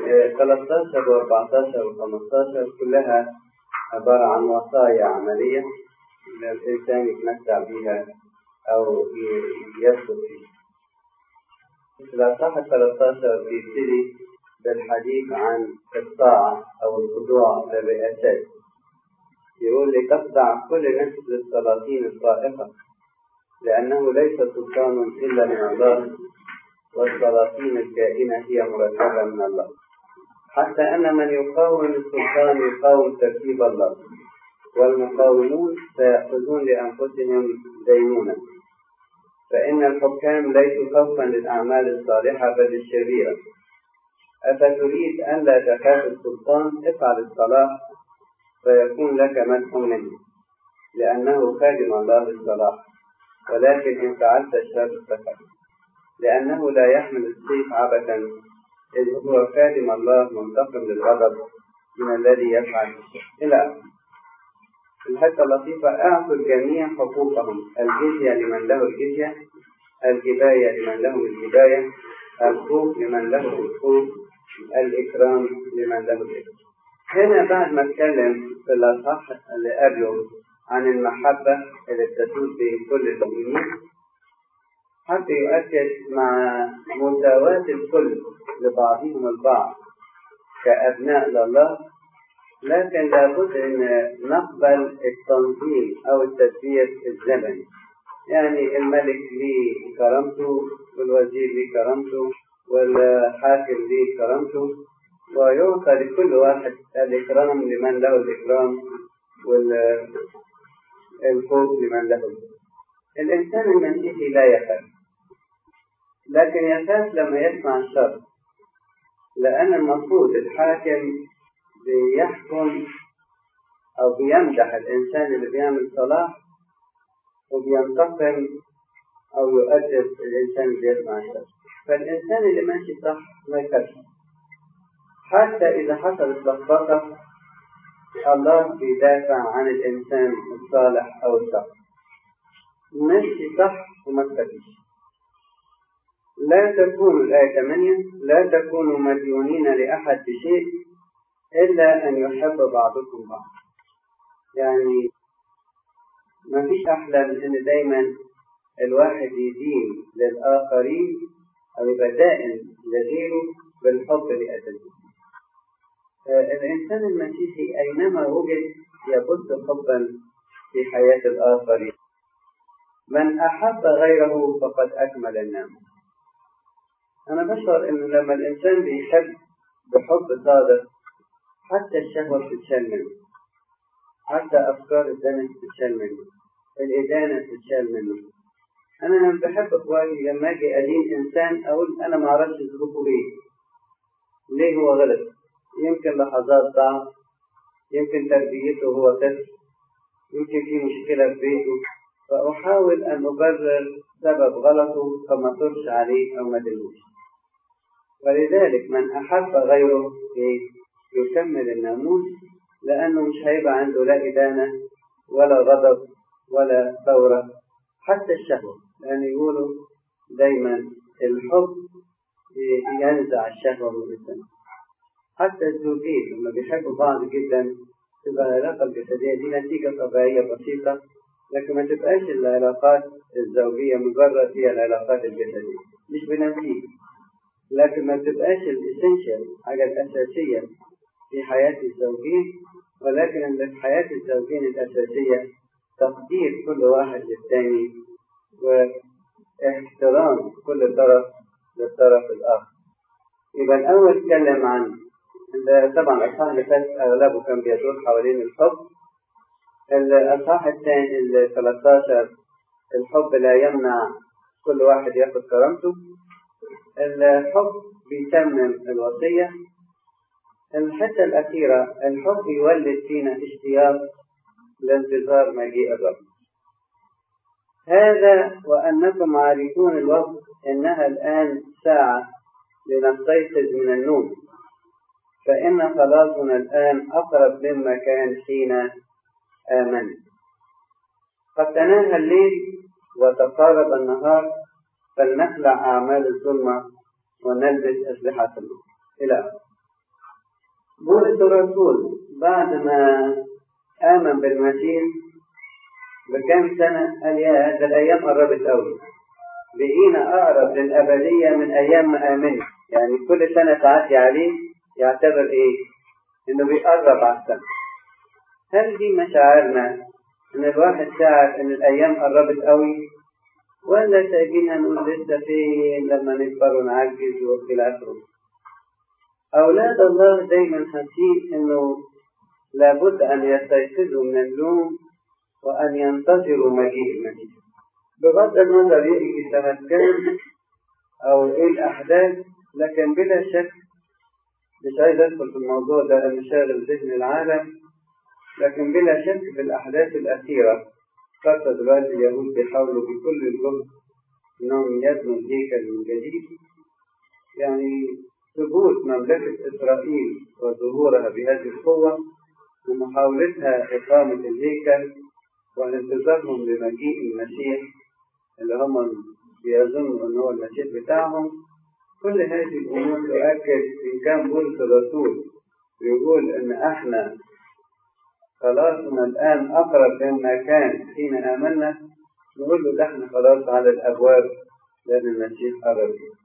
13 و14 و15 كلها عبارة عن وصايا عملية الإنسان يتمتع بها أو يسلك فيها. في الأصحاح 13 بيبتدي بالحديث عن الطاعة أو الخضوع للرئاسات. يقول لتخضع كل نفس للسلاطين الطائفة لأنه ليس سلطان إلا من الله والسلاطين الكائنة هي مرتبة من الله حتى أن من يقاوم السلطان يقاوم ترتيب الله والمقاومون سيأخذون لأنفسهم دينونة فإن الحكام ليسوا خوفا للأعمال الصالحة بل الشريرة أفتريد أن لا تخاف السلطان افعل الصلاح فيكون لك مدح منه لأنه خادم الله الصلاح ولكن إن فعلت الشر فخف لأنه لا يحمل السيف عبثا إذ هو خادم الله منتقم للغضب من الذي يفعل إلى آخره الحتة اللطيفة أعطوا الجميع حقوقهم الجزية لمن له الجزية الجباية لمن له الجباية الخوف لمن له الخوف الإكرام لمن له الإكرام هنا بعد ما اتكلم في الأصحاح اللي قبله عن المحبة اللي بتسود بين كل المؤمنين حتى يؤكد مع مساواة الكل لبعضهم البعض كأبناء لله لكن لابد أن نقبل التنظيم أو التدبير الزمني يعني الملك ليه كرامته والوزير ليه كرامته والحاكم ليه كرامته ويعطى لكل واحد الإكرام لمن له الإكرام والخوف لمن له الخوف الإنسان المسيحي لا يخاف لكن يخاف لما يسمع الشر لأن المفروض الحاكم بيحكم أو بيمدح الإنسان اللي بيعمل صلاح وبينتقم أو يؤدب الإنسان اللي بيسمع الشر فالإنسان اللي ماشي صح ما يخافش حتى إذا حصلت لخبطة الله بيدافع عن الإنسان الصالح أو الصح ماشي صح وما تخافيش لا تكونوا الآية 8 لا تكونوا مديونين لأحد بشيء إلا أن يحب بعضكم بعض يعني ما فيش أحلى من إن دايما الواحد يدين للآخرين أو يبقى دائم لغيره بالحب لأساسه الإنسان المسيحي أينما وجد يبث حبا في حياة الآخرين من أحب غيره فقد أكمل النعمة أنا بشعر إن لما الإنسان بيحب بحب صادق حتى الشهوة بتتشال منه حتى أفكار الدنس بتتشال منه الإدانة بتتشال منه أنا لما بحب إخواني لما أجي أدين إنسان أقول أنا ما أعرفش ظروفه إيه ليه هو غلط يمكن لحظات ضعف يمكن تربيته هو طفل يمكن في مشكلة في بيته فأحاول أن أبرر سبب غلطه فما ترش عليه أو ما دلوش ولذلك من أحب غيره يكمل الناموس لأنه مش هيبقى عنده لا إدانة ولا غضب ولا ثورة حتى الشهوة لأن يقولوا دايما الحب ينزع الشهوة من الإنسان حتى الزوجين لما بيحبوا بعض جدا تبقى العلاقة الجسدية دي نتيجة طبيعية بسيطة لكن ما تبقاش العلاقات الزوجية مجرد هي العلاقات الجسدية مش بنفسية لكن ما تبقاش الاسنشال حاجة الأساسية في حياة الزوجين ولكن اللي في حياة الزوجين الأساسية تقدير كل واحد للثاني واحترام كل طرف للطرف الآخر يبقى الأول اتكلم عن طبعا الأصحاح اللي فات أغلبه كان بيدور حوالين الحب الأصحاح الثاني ال 13 الحب لا يمنع كل واحد ياخد كرامته الحب بيتمم الوصية الحتة الأخيرة الحب يولد فينا اشتياق لانتظار مجيء الرب هذا وأنكم عارفون الوقت إنها الآن ساعة لنستيقظ من النوم فإن خلاصنا الآن أقرب مما كان حين آمن قد تناهى الليل وتقارب النهار فلنخلع أعمال الظلمة ونلبس أسلحة النور إلى آخره بولس الرسول بعد ما آمن بالمسيح بكام سنة قال يا ده الأيام قربت أوي بقينا أقرب للأبدية من أيام ما آمنا يعني كل سنة تعدي عليه يعتبر إيه؟ إنه بيقرب أحسن هل دي مشاعرنا إن الواحد شاعر إن الأيام قربت أوي ولا سايبينها نقول لسه فين لما نكبر ونعجز وإلى آخره أولاد الله دايما حاسين إنه لابد أن يستيقظوا من النوم وأن ينتظروا مجيء المسيح بغض النظر يجي سنة كام أو إيه الأحداث لكن بلا شك مش عايز أدخل في الموضوع ده لأن شاغل ذهن العالم لكن بلا شك في الأحداث الأخيرة خاصة دلوقتي اليهود بيحاولوا بكل الجهد إنهم يبنوا الهيكل من جديد يعني ثبوت مملكة إسرائيل وظهورها بهذه القوة ومحاولتها إقامة الهيكل وانتظارهم لمجيء المسيح اللي هم بيظنوا أنه هو المسيح بتاعهم كل هذه الأمور تؤكد إن كان بولس الرسول بيقول إن إحنا خلاصنا الآن أقرب مما كان حين آمنا نقول له ده إحنا خلاص على الأبواب لأن المسيح قرب